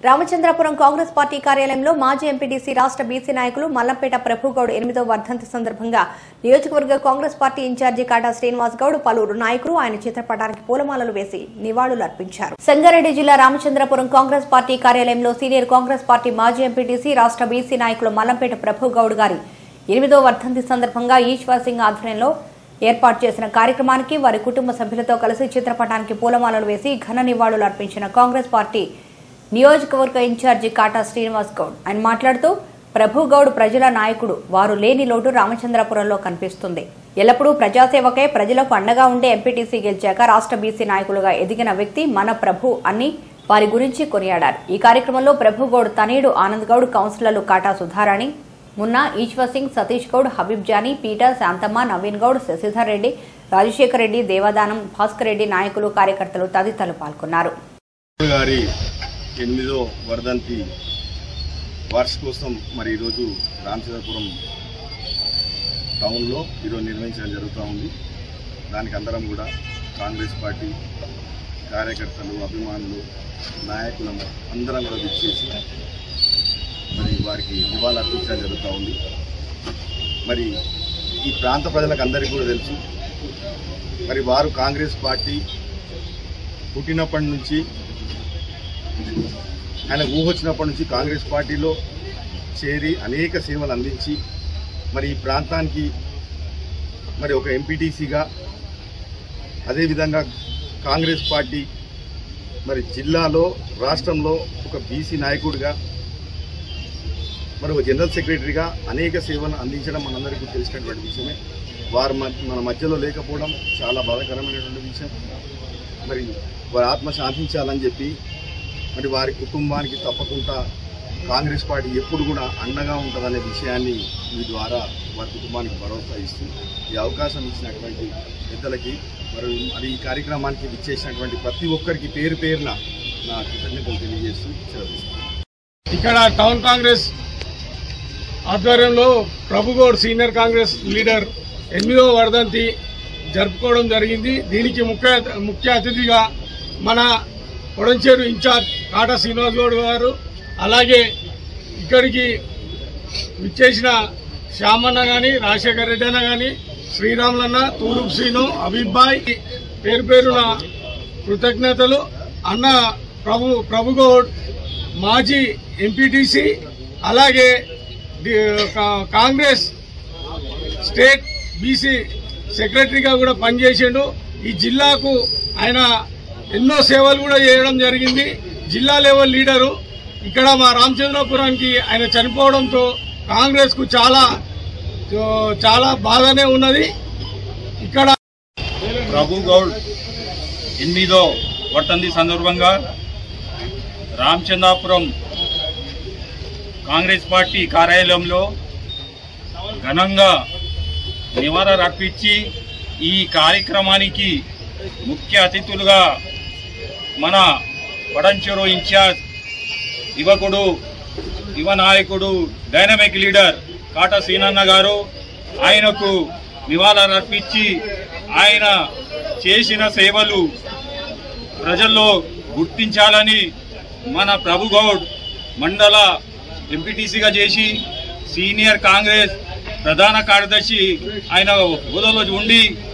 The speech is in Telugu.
రామచంద్రపురం కాంగ్రెస్ పార్టీ కార్యాలయంలో మాజీ ఎంపీటీసీ రాష్ట్ర బీసీ నాయకులు మల్లంపేట ప్రభుగౌడ్ ఎనిమిదో వర్ధంతి సందర్భంగా నియోజకవర్గ కాంగ్రెస్ పార్టీ ఇన్ఛార్జి కాటా శ్రీనివాస్ గౌడ్ పలువురు నాయకులు ఆయన చిత్రపటానికి పూలమాలలు వేసి నివాళులు అర్పించారు సంగారెడ్డి జిల్లా రామచంద్రపురం కాంగ్రెస్ పార్టీ కార్యాలయంలో సీనియర్ కాంగ్రెస్ పార్టీ మాజీ ఎంపీటీసీ రాష్ట్ర బీసీ నాయకులు మల్లంపేట ప్రభుగౌడ్ గారి ఎనిమిదో వర్ధంతి సందర్భంగా ఈశ్వర్ సింగ్ ఆధ్వర్యంలో ఏర్పాటు చేసిన కార్యక్రమానికి వారి కుటుంబ సభ్యులతో కలిసి చిత్రపటానికి పూలమాలలు వేసి ఘన నివాళులు అర్పించిన కాంగ్రెస్ పార్టీ నియోజకవర్గ ఇన్ఛార్జి కాటా శ్రీనివాస్ గౌడ్ ఆయన మాట్లాడుతూ ప్రభు గౌడ్ ప్రజల నాయకుడు వారు లేని లోటు రామచంద్రపురంలో కనిపిస్తుంది ఎల్లప్పుడూ ప్రజాసేవకే ప్రజలకు అండగా ఉండే ఎంపీటీసీ గెలిచాక రాష్ట్ర బీసీ నాయకులుగా ఎదిగిన వ్యక్తి మన ప్రభు అని వారి గురించి కొనియాడారు ఈ కార్యక్రమంలో ప్రభు గౌడ్ తనయుడు ఆనంద్ గౌడ్ కౌన్సిలర్లు కాటా సుధారాణి మున్నా ఈశ్వర్ సింగ్ సతీష్ గౌడ్ హబీబ్ జానీ పీటర్ శాంతమ్మ నవీన్ గౌడ్ శశిధర్ రెడ్డి రాజశేఖర్ రెడ్డి దేవదానం భాస్కర్ రెడ్డి నాయకులు కార్యకర్తలు తదితరులు పాల్గొన్నారు గారి ఎనిమిదో వర్ధంతి వార్షికోత్సవం మరి ఈరోజు రామచంద్రపురం టౌన్లో ఈరోజు నిర్వహించడం జరుగుతూ ఉంది దానికి అందరం కూడా కాంగ్రెస్ పార్టీ కార్యకర్తలు అభిమానులు నాయకులను అందరం కూడా విచ్చేసి మరి వారికి నివాళులు అర్పించడం జరుగుతూ ఉంది మరి ఈ ప్రాంత ప్రజలకు అందరికీ కూడా తెలుసు మరి వారు కాంగ్రెస్ పార్టీ పుట్టినప్పటి నుంచి ఆయన ఊహ వచ్చినప్పటి నుంచి కాంగ్రెస్ పార్టీలో చేరి అనేక సేవలు అందించి మరి ఈ ప్రాంతానికి మరి ఒక ఎంపీటీసీగా అదేవిధంగా కాంగ్రెస్ పార్టీ మరి జిల్లాలో రాష్ట్రంలో ఒక బీసీ నాయకుడిగా మరి ఒక జనరల్ సెక్రటరీగా అనేక సేవలు అందించడం మనందరికీ తెలిసినటువంటి విషయమే వారు మ- మన మధ్యలో లేకపోవడం చాలా బాధాకరమైనటువంటి విషయం మరి వారి ఆత్మ శాంతించాలని చెప్పి మరి వారి కుటుంబానికి తప్పకుండా కాంగ్రెస్ పార్టీ ఎప్పుడు కూడా అండగా ఉంటుందనే విషయాన్ని మీ ద్వారా వారి కుటుంబానికి భరోసా ఇస్తూ ఈ అవకాశం ఇచ్చినటువంటి పెద్దలకి మరి మరి ఈ కార్యక్రమానికి విచ్చేసినటువంటి ప్రతి ఒక్కరికి పేరు పేరున నా కృతజ్ఞతలు తెలియజేస్తూ సెలవు ఇక్కడ టౌన్ కాంగ్రెస్ ఆధ్వర్యంలో ప్రభుగౌడ్ సీనియర్ కాంగ్రెస్ లీడర్ ఎనిమిదవ వర్ధంతి జరుపుకోవడం జరిగింది దీనికి ముఖ్య ముఖ్య అతిథిగా మన పొడంచేరు ఇన్ఛార్జ్ కాటా శ్రీనివాస్ గౌడ్ గారు అలాగే ఇక్కడికి విచ్చేసిన శ్యామన్న గాని రాజశేఖర్ రెడ్డి అన్న గాని శ్రీరాములన్న తూరుపు శ్రీను అభిబాయ్ పేరు పేరున కృతజ్ఞతలు అన్న ప్రభు ప్రభుగౌడ్ మాజీ ఎంపీటీసీ అలాగే ది- కా- కాంగ్రెస్ స్టేట్ బీసీ సెక్రటరీగా కూడా పనిచేసిండు ఈ జిల్లాకు ఆయన ఎన్నో సేవలు కూడా చేయడం జరిగింది జిల్లా లెవెల్ లీడరు ఇక్కడ మా రామచంద్రపురానికి ఆయన చనిపోవడంతో కాంగ్రెస్ కు చాలా చాలా బాగానే ఉన్నది ఇక్కడ ప్రభు గౌడ్ ఎనిమిదో వర్తంతి సందర్భంగా రామచంద్రాపురం కాంగ్రెస్ పార్టీ కార్యాలయంలో ఘనంగా నివాళులు అర్పించి ఈ కార్యక్రమానికి ముఖ్య అతిథులుగా మన పడంచెరు ఇన్ఛార్జ్ యువకుడు యువ నాయకుడు డైనమిక్ లీడర్ కాటా సీనన్న గారు ఆయనకు నివాళులు అర్పించి ఆయన చేసిన సేవలు ప్రజల్లో గుర్తించాలని మన ప్రభు గౌడ్ మండల ఎంపీటీసీగా చేసి సీనియర్ కాంగ్రెస్ ప్రధాన కార్యదర్శి ఆయన హోదాలో ఉండి